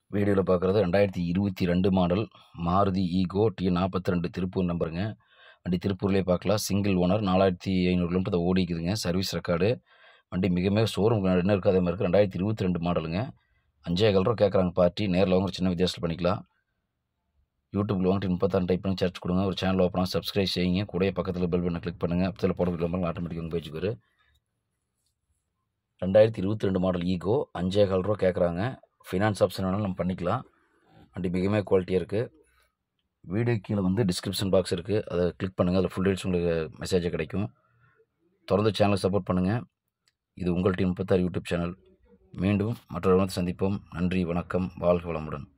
வீடியோவில் பார்க்குறது ரெண்டாயிரத்தி இருபத்தி ரெண்டு மாடல் மாருதி ஈகோ டி நாற்பத்தி ரெண்டு திருப்பூர் நம்பருங்க வண்டி திருப்பூர்லேயே பார்க்கலாம் சிங்கிள் ஓனர் நாலாயிரத்தி ஐநூறு கிலோமீட்டர் ஓடிக்குதுங்க சர்வீஸ் ரெக்கார்டு வண்டி மிக மிக ஷோரூம் என்ன இருக்குது அதே மாதிரி இருக்குது ரெண்டாயிரத்தி இருபத்தி ரெண்டு மாடலுங்க அஞ்சே கால் ரூபா கேட்குறாங்க பார்ட்டி நேரில் வாங்க ஒரு சின்ன வித்தியாசத்தில் பண்ணிக்கலாம் யூடியூப்பில் வாங்கிட்டு முப்பத்தாறு டைப் பண்ணி சர்ச் கொடுங்க ஒரு சேனல் ஓப்பனாக சப்ஸ்கிரைப் செய்யுங்க கூடயே பக்கத்தில் பெல் பண்ண கிளிக் பண்ணுங்கள் அப்பத்தில் போட விரும்புங்க ஆட்டோமேட்டிக் உங்கள் பேஜுக்கு வரும் ரெண்டாயிரத்தி இருபத்தி ரெண்டு மாடல் ஈகோ அஞ்சே கால் ரூபா கேட்குறாங்க ஃபினான்ஸ் ஆப்ஷன் வேணாலும் நம்ம பண்ணிக்கலாம் வண்டி மிகமே குவாலிட்டியாக இருக்குது வீடியோ கீழே வந்து டிஸ்கிரிப்ஷன் பாக்ஸ் இருக்குது அதை கிளிக் பண்ணுங்கள் அதில் ஃபுல் டீல்ஸ் உங்களுக்கு மெசேஜ் கிடைக்கும் தொடர்ந்து சேனலை சப்போர்ட் பண்ணுங்கள் இது உங்கள் டீம் முப்பத்தாறு யூடியூப் சேனல் மீண்டும் மற்றொரு சந்திப்போம் நன்றி வணக்கம் வாழ்க வளமுடன்